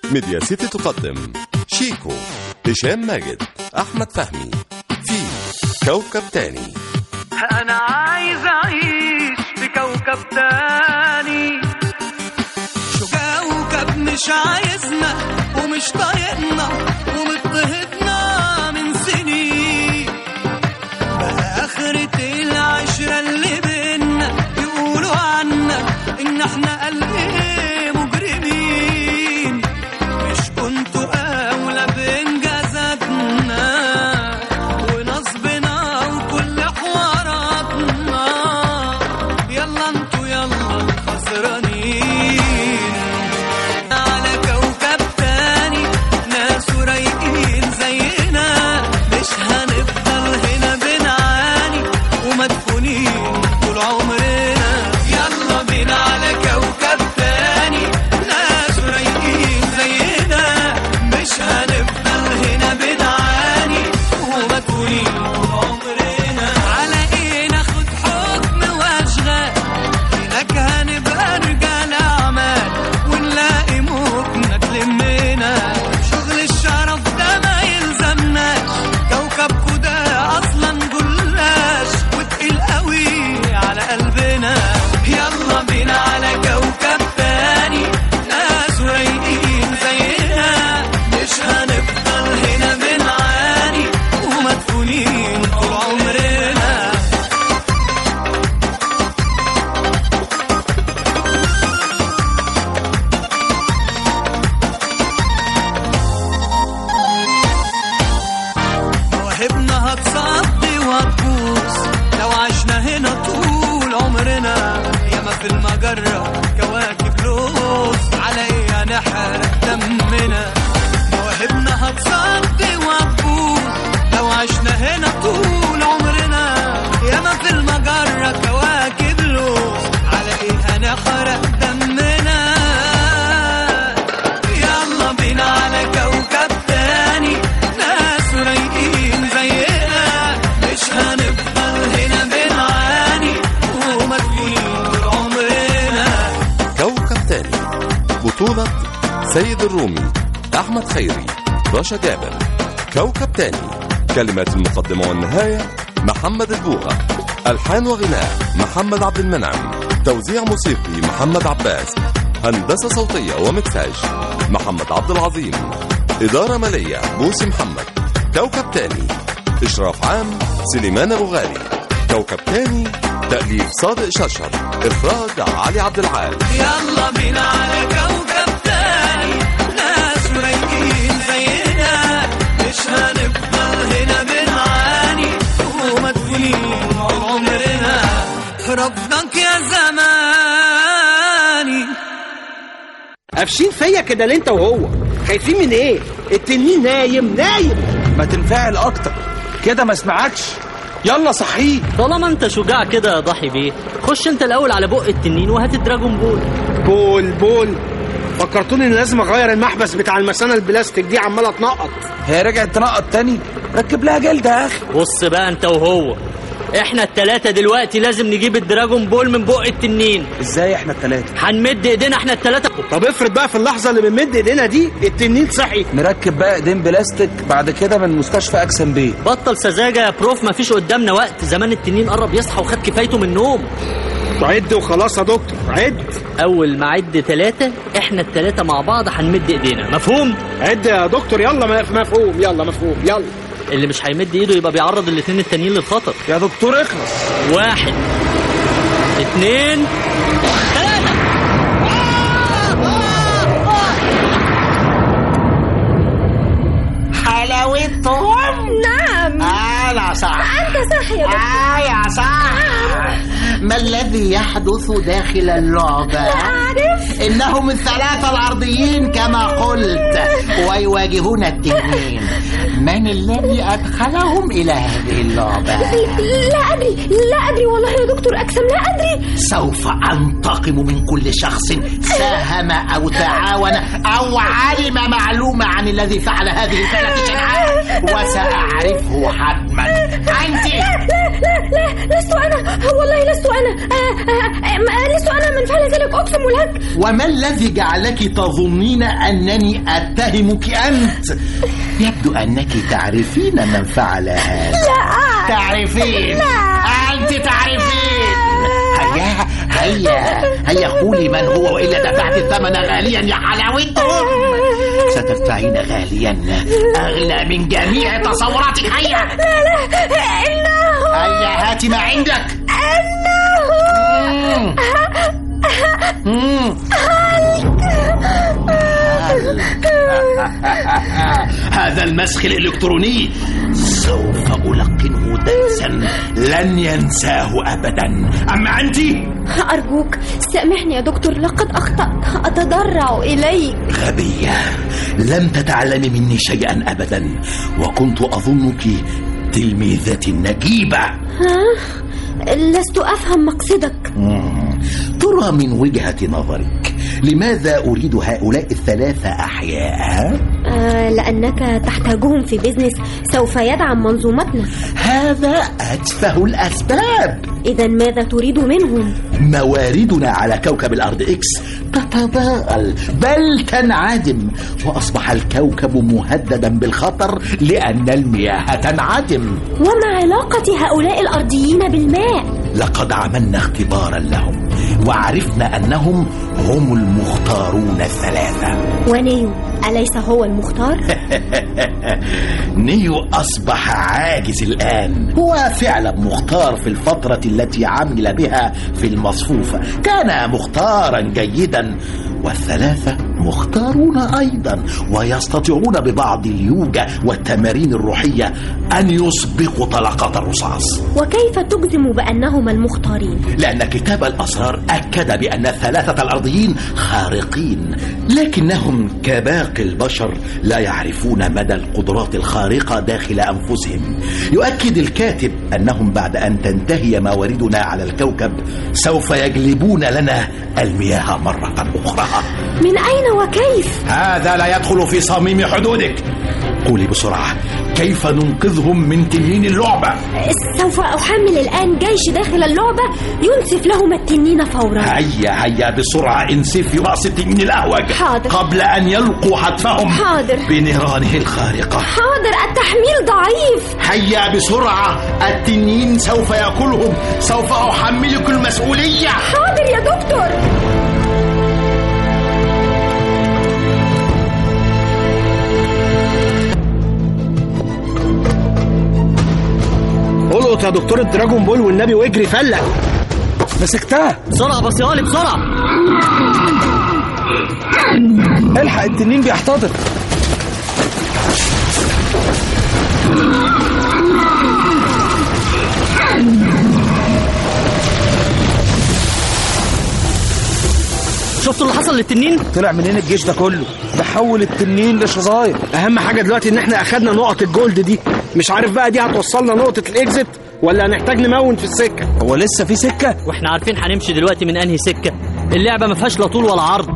ميديا سيتي تقدم شيكو هشام ماجد أحمد فهمي في كوكب تاني انا عايز اعيش في كوكب تاني شو كوكب مش عايزنا ومش طايقنا ومضطهدنا من سنين بقى آخرة العشرة اللي بينا يقولوا عنا إن إحنا قلبي مجرمين مش كنتوا أولى بإنجازاتنا ونصبنا وكل حواراتنا يلا انتوا يلا خسرانين على كوكب تاني ناس رايقين زينا مش هنفضل هنا بنعاني ومدفونين طول عمرنا يلا بينا على كوكب تاني ناس رايقين زينا مش هنفضل هنا بنعاني ومدفونين طول عمرنا على ايه ناخد حكم واشغال هناك هنبقى رجال اعمال ونلاقي مكنة تلمنا شغل الشرف ده ما يلزمناش كوكبكو ده اصلا جلاش وتقيل قوي على قلبنا يلا بينا على كوكب تاني ناس رايقين زينا مش هنفضل هنا بنعاني ومدفونين طول عمرنا مواهبنا هتصدي وهتبوظ لو عشنا هنا طول عمرنا ياما في المجرة كواكب لوز على ايه هنحرق دمنا مواهبنا هتصدي وهتبوظ لو عشنا هنا طول عمرنا ياما في المجرة كواكب لوز على ايه هنحرق دمنا يلا بينا على كوكب تاني ناس رايقين زينا مش هنفضل هنا بنعاني ومدفونين طول عمرنا كوكب تاني بطولة سيد الرومي أحمد خيري رشا جابر كوكب تاني كلمات المقدمة والنهاية محمد البوغة ألحان وغناء محمد عبد المنعم توزيع موسيقي محمد عباس هندسة صوتية ومكساج محمد عبد العظيم إدارة مالية بوسي محمد كوكب تاني إشراف عام سليمان أبو غالي كوكب تاني تأليف صادق شرشر إخراج علي عبد العال يلا بينا على كوكب تاني ناس رايقين زينا مش هنفضل هنا بنعاني ومدفونين طول عمرنا رفضك يا زماني قافشين فيا كده ليه انت وهو خايفين من ايه التنين نايم نايم ما تنفعل اكتر كده ما اسمعكش يلا صحيه طالما انت شجاع كده يا ضحي بيه خش انت الاول على بق التنين وهات الدراجون بول بول بول فكرتوني ان لازم اغير المحبس بتاع المثانه البلاستيك دي عماله تنقط هي رجعت تنقط تاني ركب لها جلد يا اخي بص بقى انت وهو احنا التلاتة دلوقتي لازم نجيب الدراجون بول من بق التنين ازاي احنا التلاتة هنمد ايدينا احنا التلاتة طب افرض بقى في اللحظه اللي بنمد ايدينا دي التنين صحي نركب بقى ايدين بلاستيك بعد كده من مستشفى اكسن بيه بطل سذاجة يا بروف مفيش قدامنا وقت زمان التنين قرب يصحى وخد كفايته من النوم عد وخلاص يا دكتور عد اول ما عد تلاتة احنا التلاتة مع بعض هنمد ايدينا مفهوم عد يا دكتور يلا مف- مفهوم يلا مفهوم يلا اللي مش هيمد ايده يبقى بيعرض الاتنين التانيين للخطر يا دكتور اخلص واحد اتنين تلاتة حلاوتهم نعم أنا صح أنت صح يا دكتور آه يا صح ما الذي يحدث داخل اللعبة؟ لا أعرف إنهم الثلاثة الأرضيين كما قلت ويواجهون التنين من الذي أدخلهم إلى هذه اللعبة؟ لا أدري لا أدري والله يا دكتور أكسم لا أدري سوف أنتقم من كل شخص ساهم أو تعاون أو علم معلومة عن الذي فعل هذه الفعلة شنعاء وسأعرفه حتما أنت لا لا لا لست أنا والله لست أنا آه، آه، آه، لست أنا من فعل ذلك أقسم لك وما الذي جعلك تظنين أنني أتهمك أنت؟ يبدو أنك تعرفين من فعل هذا لا تعرفين لا. أنت تعرفين هيا هيا هيا قولي من هو وإلا دفعت الثمن غاليا يا حلاوتهم ستدفعين غاليا أغلى من جميع تصوراتك هيا لا لا إنه هيا هات ما عندك إنه مم. هذا المسخ الإلكتروني سوف ألقنه درسا لن ينساه أبدا أما أنت أرجوك سامحني يا دكتور لقد أخطأت أتضرع إليك غبية لم تتعلمي مني شيئا أبدا وكنت أظنك تلميذتي النجيبة ها؟ لست أفهم مقصدك مم. ترى من وجهة نظرك لماذا أريد هؤلاء الثلاثة أحياء؟ آه لأنك تحتاجهم في بيزنس سوف يدعم منظومتنا هذا أتفه الأسباب إذا ماذا تريد منهم؟ مواردنا على كوكب الأرض إكس تتضاءل بل تنعدم وأصبح الكوكب مهددا بالخطر لأن المياه تنعدم وما علاقة هؤلاء الأرضيين بالماء؟ لقد عملنا اختبارا لهم وعرفنا أنهم هم المختارون الثلاثة ونيو أليس هو المختار؟ نيو أصبح عاجز الآن هو فعلا مختار في الفترة التي عمل بها في المصفوفة كان مختارا جيدا والثلاثة مختارون أيضا ويستطيعون ببعض اليوجا والتمارين الروحية أن يسبقوا طلقات الرصاص وكيف تجزم بأنهما المختارين؟ لأن كتاب الأسرار أكد بأن الثلاثة الأرضيين خارقين لكنهم كباقي البشر لا يعرفون مدى القدرات الخارقة داخل أنفسهم يؤكد الكاتب أنهم بعد أن تنتهي مواردنا على الكوكب سوف يجلبون لنا المياه مرة أخرى من أين وكيف؟ هذا لا يدخل في صميم حدودك قولي بسرعة كيف ننقذهم من تنين اللعبة سوف أحمل الآن جيش داخل اللعبة ينسف لهم التنين فورا هيا هيا بسرعة انسفي رأس التنين الأهوج حاضر. قبل أن يلقوا حتفهم حاضر. بنيرانه الخارقة حاضر التحميل ضعيف هيا بسرعة التنين سوف يأكلهم سوف أحملك المسؤولية حاضر يا دكتور القط يا دكتور الدراجون بول والنبي واجري فلك مسكتها بسرعة بصيالي بسرعة الحق التنين بيحتضر شفتوا اللي حصل للتنين؟ طلع منين الجيش ده كله ده حول التنين لشظاير اهم حاجه دلوقتي ان احنا اخدنا نقط الجولد دي مش عارف بقى دي هتوصلنا نقطه الاكزit ولا هنحتاج نمون في السكه هو لسه في سكه واحنا عارفين هنمشي دلوقتي من انهي سكة اللعبة ما فيهاش لا طول ولا عرض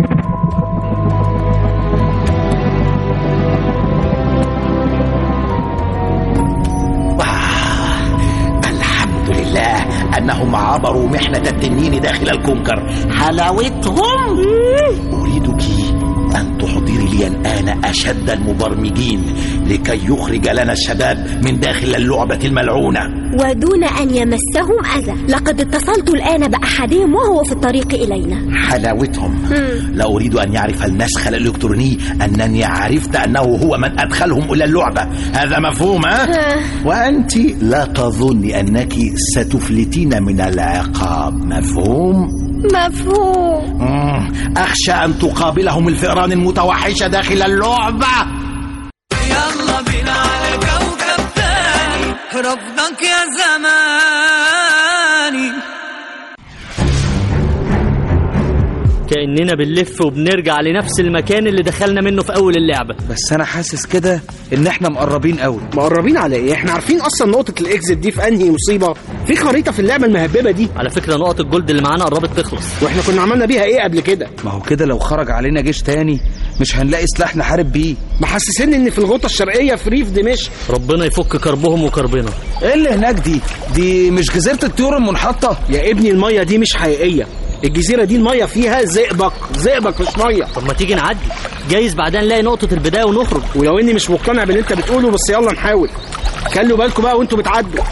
الحمد لله أنهم عبروا محنة التنين داخل الكونكر حلاوتهم أريدك أن تحضري لي الآن أشد المبرمجين لكي يخرج لنا الشباب من داخل اللعبة الملعونة ودون أن يمسهم أذى لقد اتصلت الآن بأحدهم وهو في الطريق إلينا حلاوتهم مم. لا أريد أن يعرف المسخ الإلكتروني أنني عرفت أنه هو من أدخلهم إلى اللعبة هذا مفهوم ها؟ آه. وأنت لا تظني أنك ستفلتين من العقاب مفهوم؟ مفهوم مم. أخشى أن تقابلهم الفئران المتوحشة داخل اللعبة يلا بينا على كوكب تاني رفضك يا زماني وكأننا بنلف وبنرجع لنفس المكان اللي دخلنا منه في أول اللعبة بس انا حاسس كده ان احنا مقربين قوي مقربين على ايه احنا عارفين اصلا نقطه الاكزit دي في انهي مصيبه في خريطه في اللعبه المهببه دي على فكرة نقط الجولد اللي معانا قربت تخلص واحنا كنا عملنا بيها ايه قبل كده ما هو كده لو خرج علينا جيش تاني مش هنلاقي سلاح نحارب بيه محسسني ان في الغوطه الشرقيه في ريف دمشق ربنا يفك كربهم وكربنا ايه اللي هناك دي دي مش جزيره الطيور المنحطه يا ابني الميه دي مش حقيقيه الجزيره دي الميه فيها زئبق زئبق مش ميه طب ما تيجي نعدي جايز بعدين نلاقي نقطة البداية ونخرج ولو اني مش مقتنع باللي انت بتقوله بس يلا نحاول خلوا بالكم بقى وانتوا بتعدوا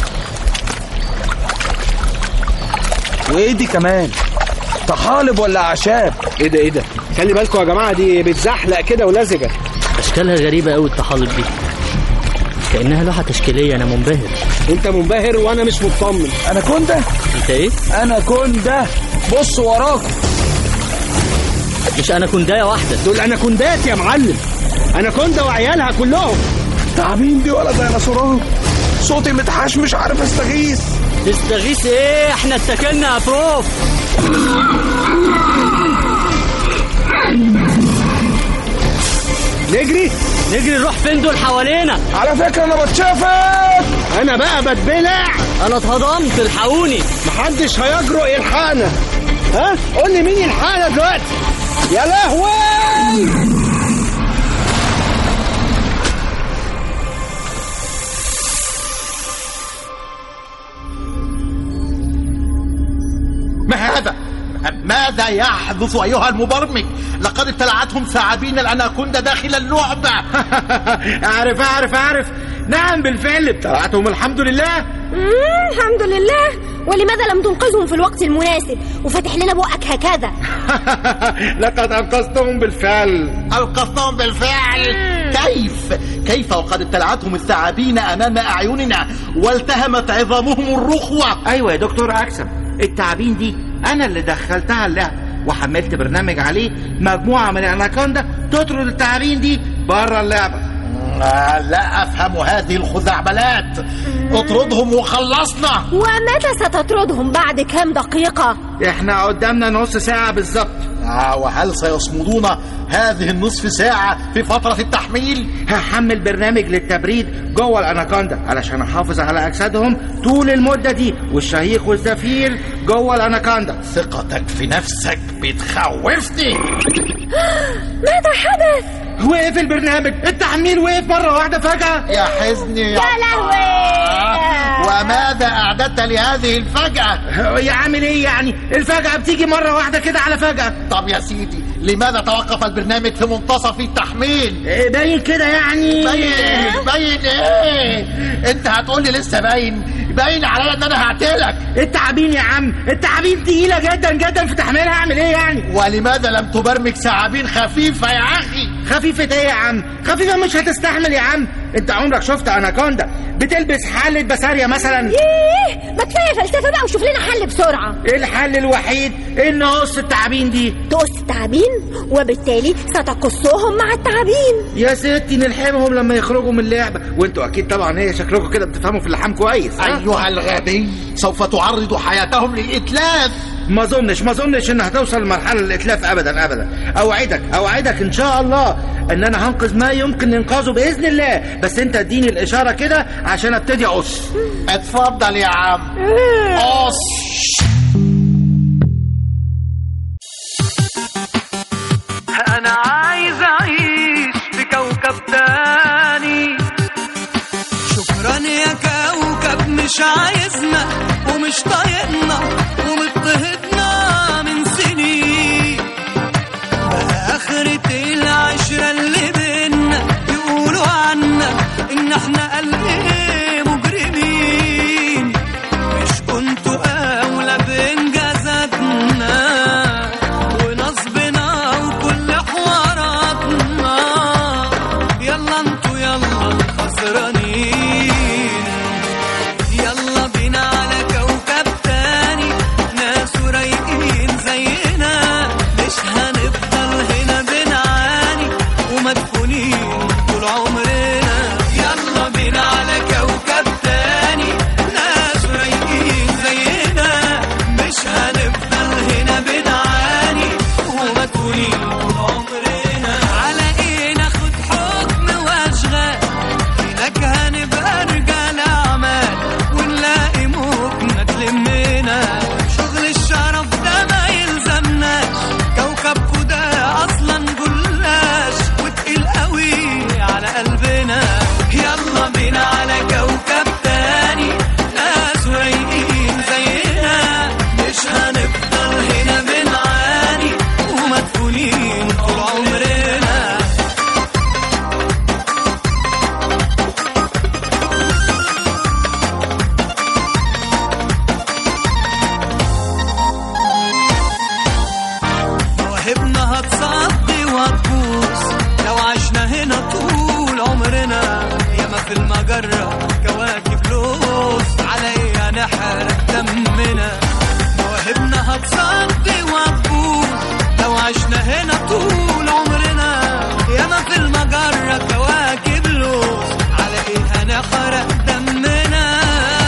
وايه دي كمان طحالب ولا اعشاب ايه ده ايه ده خلي بالكم يا جماعه دي بتزحلق كده ولزجه أشكالها غريبة أوي الطحالب دي كأنها لوحة تشكيلية أنا منبهر انت منبهر وانا مش مطمن انا كنده أنت إيه؟ انا كنده بص وراك مش أنا كنداية واحدة دول اناكوندات يا معلم اناكوندا وعيالها كلهم تعبين دي ولا ديناصورات صوتي متحش مش عارف استغيث تستغيث إيه؟ إحنا اتكلنا يا بروف نجري نجري نروح فين دول حوالينا على فكره انا بتشافت انا بقى بتبلع أنا اتهضمت الحقوني محدش هيجرؤ يلحقنا ها قول لي مين يلحقنا دلوقتي يا لهوي ما هذا؟ ماذا يحدث أيها المبرمج؟ لقد ابتلعتهم ثعابين الأناكوندا داخل اللعبة اعرف اعرف اعرف نعم بالفعل ابتلعتهم الحمد لله مم، الحمد لله ولماذا لم تنقذهم في الوقت المناسب وفتح لنا بقك هكذا لقد انقذتهم بالفعل أنقذتهم بالفعل كيف؟ كيف وقد ابتلعتهم الثعابين أمام أعيننا والتهمت عظامهم الرخوة ايوه يا دكتور اكسم التعابين دي انا اللي دخلتها اللعب وحملت برنامج عليه مجموعه من الاناكوندا تطرد التعابين دي بره اللعبه آه، لا أفهم هذه الخزعبلات اطردهم وخلصنا ومتى ستطردهم بعد كام دقيقة احنا قدامنا نص ساعه بالظبط آه، وهل سيصمدون هذه النصف ساعة في فترة التحميل؟ هحمل برنامج للتبريد جوه الاناكوندا علشان احافظ على اجسادهم طول المده دي والشهيق والزفير جوه الاناكوندا ثقتك في نفسك بتخوفني ماذا حدث؟ وقف البرنامج التحميل وقف مره واحده فجاه يا حزني يا يا لهوي وماذا أعددت لهذه الفجأة؟ يعمل ايه يعني الفجأة بتيجي مرة واحدة كده على فجأة طب يا سيدي لماذا توقف البرنامج في منتصف التحميل؟ إيه، باين كده يعني باين باين ايه؟ انت هتقول لي لسه باين باين عليا ان انا هقتلك التعابين يا عم التعابين تقيلة جدا جدا في تحميلها اعمل ايه يعني ولماذا لم تبرمج ثعابين خفيفة يا اخي؟ خفيفة ايه يا عم خفيفة مش هتستحمل يا عم انت عمرك شفت اناكوندا بتلبس حلة بسارية مثلا ايه ما كفاية فلسفة بقى وشوف لنا حل بسرعة ايه الحل الوحيد ان نقص التعابين دي تقص التعابين وبالتالي ستقصهم مع التعابين يا ستي نلحمهم لما يخرجوا من اللعبة وانتوا اكيد طبعا ايه شكلكم كده بتفهموا في اللحام كويس ها؟ ايها الغبي سوف تعرض حياتهم للاتلاف ما اظنش ما اظنش ان هتوصل لمرحله الاتلاف ابدا ابدا اوعدك اوعدك ان شاء الله ان انا هنقذ ما يمكن انقاذه باذن الله بس انت اديني الاشاره كده عشان ابتدي اقص اتفضل يا عم قص انا عايز اعيش في كوكب تاني شكرا يا كوكب مش عايزنا ومش طايقنا ومضطهدنا من سنين بقى آخرة العشرة اللي بينا يقولوا عنا إن إحنا قلب مجرمين مش كنتوا أولى بإنجازاتنا ونصبنا وكل حواراتنا يلا انتوا يلا الخسرانين يلا بينا على كوكب تاني حرق دمنا مواهبنا هتصدي وهتبوظ لو عشنا هنا طول عمرنا ياما في المجرة كواكب لوز على ايه هنحرق دمنا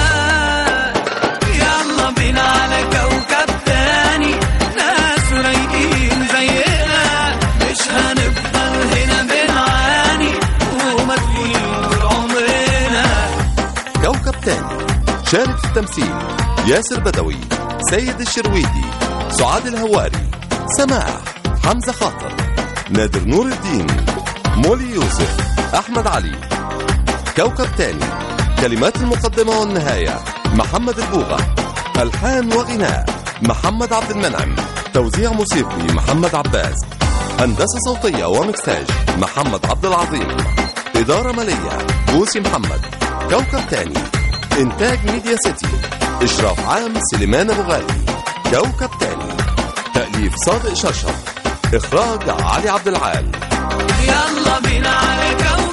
يلا بينا على كوكب تاني ناس رايقين زينا مش هنفضل هنا بنعاني ومدفونين طول عمرنا كوكب تاني شارك في التمثيل ياسر بدوي سيد الشرويدي سعاد الهواري سماح حمزة خاطر نادر نور الدين مولي يوسف أحمد علي كوكب تاني كلمات المقدمة والنهاية محمد البوغة ألحان وغناء محمد عبد المنعم توزيع موسيقي محمد عباس هندسة صوتية ومكساج محمد عبد العظيم إدارة مالية بوسي محمد كوكب تاني إنتاج ميديا سيتي إشراف عام سليمان أبو غالي كوكب تاني تأليف صادق شرشف إخراج علي عبد العال يلا بينا على كوكب